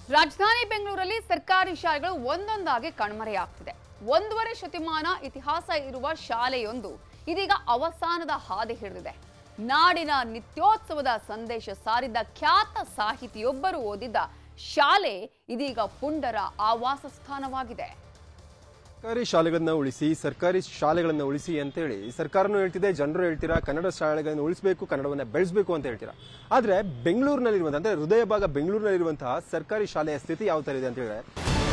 ರಾಜಧಾನಿ ಬೆಂಗಳೂರಲ್ಲಿ ಸರ್ಕಾರಿ ಶಾಲೆಗಳು ಒಂದೊಂದಾಗಿ ಕಣ್ಮರೆಯಾಗ್ತಿದೆ ಒಂದೂವರೆ ಶತಮಾನ ಇತಿಹಾಸ ಇರುವ ಶಾಲೆಯೊಂದು ಇದೀಗ ಅವಸಾನದ ಹಾದಿ ಹಿಡಿದಿದೆ ನಾಡಿನ ನಿತ್ಯೋತ್ಸವದ ಸಂದೇಶ ಸಾರಿದ ಖ್ಯಾತ ಸಾಹಿತಿಯೊಬ್ಬರು ಓದಿದ್ದ ಶಾಲೆ ಇದೀಗ ಪುಂಡರ ಆವಾಸ ಸ್ಥಾನವಾಗಿದೆ ಸರ್ಕಾರಿ ಶಾಲೆಗಳನ್ನ ಉಳಿಸಿ ಸರ್ಕಾರಿ ಶಾಲೆಗಳನ್ನ ಉಳಿಸಿ ಅಂತೇಳಿ ಸರ್ಕಾರನೂ ಹೇಳ್ತಿದೆ ಜನರು ಹೇಳ್ತೀರಾ ಕನ್ನಡ ಶಾಲೆಗಳನ್ನು ಉಳಿಸಬೇಕು ಕನ್ನಡವನ್ನ ಬೆಳೆಸಬೇಕು ಅಂತ ಹೇಳ್ತೀರಾ ಆದ್ರೆ ಬೆಂಗಳೂರಿನಲ್ಲಿರುವಂತಹ ಅಂದ್ರೆ ಹೃದಯ ಭಾಗ ಬೆಂಗಳೂರಿನಲ್ಲಿರುವಂತಹ ಸರ್ಕಾರಿ ಶಾಲೆಯ ಸ್ಥಿತಿ ಯಾವ ತರ ಇದೆ ಅಂತ ಹೇಳಿದ್ರೆ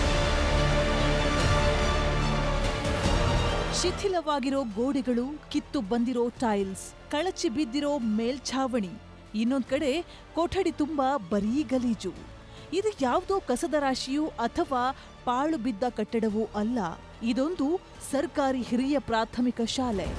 ಶಿಥಿಲವಾಗಿರೋ ಗೋಡೆಗಳು ಕಿತ್ತು ಬಂದಿರೋ ಟೈಲ್ಸ್ ಕಳಚಿ ಬಿದ್ದಿರೋ ಮೇಲ್ಛಾವಣಿ ಇನ್ನೊಂದ್ ಕಡೆ ಕೊಠಡಿ ತುಂಬಾ ಬರೀ ಗಲೀಜು ಇದು ಯಾವುದೋ ಕಸದ ರಾಶಿಯೂ ಅಥವಾ ಪಾಳು ಬಿದ್ದ ಕಟ್ಟಡವೂ ಅಲ್ಲ ಇದೊಂದು ಸರ್ಕಾರಿ ಹಿರಿಯ ಪ್ರಾಥಮಿಕ ಶಾಲೆ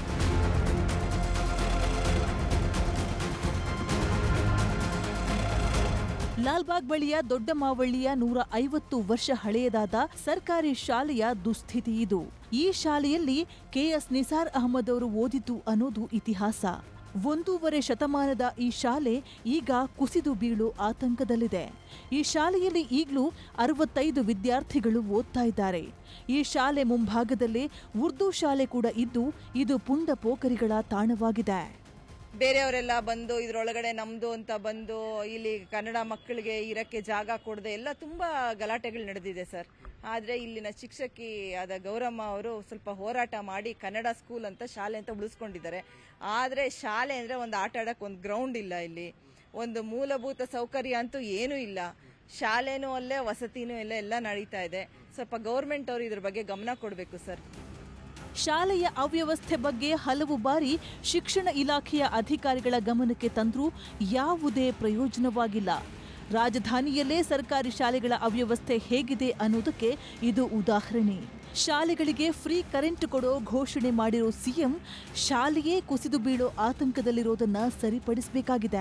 ಲಾಲ್ಬಾಗ್ ಬಳಿಯ ದೊಡ್ಡ ಮಾವಳ್ಳಿಯ ನೂರ ಐವತ್ತು ವರ್ಷ ಹಳೆಯದಾದ ಸರ್ಕಾರಿ ಶಾಲೆಯ ದುಸ್ಥಿತಿ ಇದು ಈ ಶಾಲೆಯಲ್ಲಿ ಕೆಎಸ್ ನಿಸಾರ್ ಅಹಮದ್ ಅವರು ಓದಿದ್ದು ಅನ್ನೋದು ಇತಿಹಾಸ ಒಂದೂವರೆ ಶತಮಾನದ ಈ ಶಾಲೆ ಈಗ ಕುಸಿದು ಬೀಳು ಆತಂಕದಲ್ಲಿದೆ ಈ ಶಾಲೆಯಲ್ಲಿ ಈಗಲೂ ಅರವತ್ತೈದು ವಿದ್ಯಾರ್ಥಿಗಳು ಓದ್ತಾ ಇದ್ದಾರೆ ಈ ಶಾಲೆ ಮುಂಭಾಗದಲ್ಲೇ ಉರ್ದು ಶಾಲೆ ಕೂಡ ಇದ್ದು ಇದು ಪುಂಡ ಪೋಖರಿಗಳ ತಾಣವಾಗಿದೆ ಬೇರೆಯವರೆಲ್ಲ ಬಂದು ಇದ್ರೊಳಗಡೆ ನಮ್ದು ಅಂತ ಬಂದು ಇಲ್ಲಿ ಕನ್ನಡ ಮಕ್ಕಳಿಗೆ ಇರಕ್ಕೆ ಜಾಗ ಕೊಡದೆ ಎಲ್ಲ ತುಂಬಾ ಗಲಾಟೆಗಳು ನಡೆದಿದೆ ಸರ್ ಆದ್ರೆ ಇಲ್ಲಿನ ಶಿಕ್ಷಕಿ ಆದ ಗೌರಮ್ಮ ಅವರು ಸ್ವಲ್ಪ ಹೋರಾಟ ಮಾಡಿ ಕನ್ನಡ ಸ್ಕೂಲ್ ಅಂತ ಶಾಲೆ ಅಂತ ಉಳಿಸ್ಕೊಂಡಿದ್ದಾರೆ ಆದ್ರೆ ಶಾಲೆ ಅಂದ್ರೆ ಒಂದು ಆಟ ಆಡಕ್ ಒಂದು ಗ್ರೌಂಡ್ ಇಲ್ಲ ಇಲ್ಲಿ ಒಂದು ಮೂಲಭೂತ ಸೌಕರ್ಯ ಅಂತೂ ಏನೂ ಇಲ್ಲ ಶಾಲೆನೂ ಅಲ್ಲೇ ವಸತಿನೂ ಎಲ್ಲ ಎಲ್ಲ ನಡೀತಾ ಇದೆ ಸ್ವಲ್ಪ ಗೌರ್ಮೆಂಟ್ ಅವರು ಇದ್ರ ಬಗ್ಗೆ ಗಮನ ಕೊಡಬೇಕು ಸರ್ ಶಾಲೆಯ ಅವ್ಯವಸ್ಥೆ ಬಗ್ಗೆ ಹಲವು ಬಾರಿ ಶಿಕ್ಷಣ ಇಲಾಖೆಯ ಅಧಿಕಾರಿಗಳ ಗಮನಕ್ಕೆ ತಂದ್ರೂ ಯಾವುದೇ ಪ್ರಯೋಜನವಾಗಿಲ್ಲ ರಾಜಧಾನಿಯಲ್ಲೇ ಸರ್ಕಾರಿ ಶಾಲೆಗಳ ಅವ್ಯವಸ್ಥೆ ಹೇಗಿದೆ ಅನ್ನೋದಕ್ಕೆ ಇದು ಉದಾಹರಣೆ ಶಾಲೆಗಳಿಗೆ ಫ್ರೀ ಕರೆಂಟ್ ಕೊಡೋ ಘೋಷಣೆ ಮಾಡಿರೋ ಸಿಎಂ ಶಾಲೆಯೇ ಕುಸಿದು ಬೀಳೋ ಆತಂಕದಲ್ಲಿರೋದನ್ನ ಸರಿಪಡಿಸಬೇಕಾಗಿದೆ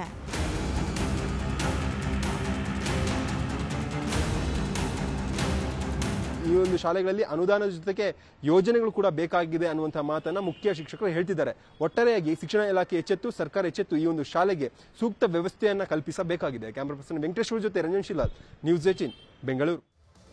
ಈ ಒಂದು ಶಾಲೆಗಳಲ್ಲಿ ಅನುದಾನದ ಜೊತೆಗೆ ಯೋಜನೆಗಳು ಕೂಡ ಬೇಕಾಗಿದೆ ಅನ್ನುವಂತಹ ಮಾತನ್ನ ಮುಖ್ಯ ಶಿಕ್ಷಕರು ಹೇಳ್ತಿದ್ದಾರೆ ಒಟ್ಟಾರೆಯಾಗಿ ಶಿಕ್ಷಣ ಇಲಾಖೆ ಎಚ್ಚೆತ್ತು ಸರ್ಕಾರ ಎಚ್ಚೆತ್ತು ಈ ಒಂದು ಶಾಲೆಗೆ ಸೂಕ್ತ ವ್ಯವಸ್ಥೆಯನ್ನ ಕಲ್ಪಿಸಬೇಕಾಗಿದೆ ಕ್ಯಾಮ್ರಾ ಪರ್ಸನ್ ವೆಂಕಟೇಶ್ವರ ಜೊತೆ ರಂಜನ್ ಶಿಲಾಲ್ ನ್ಯೂಸ್ ಏಟೀನ್ ಬೆಂಗಳೂರು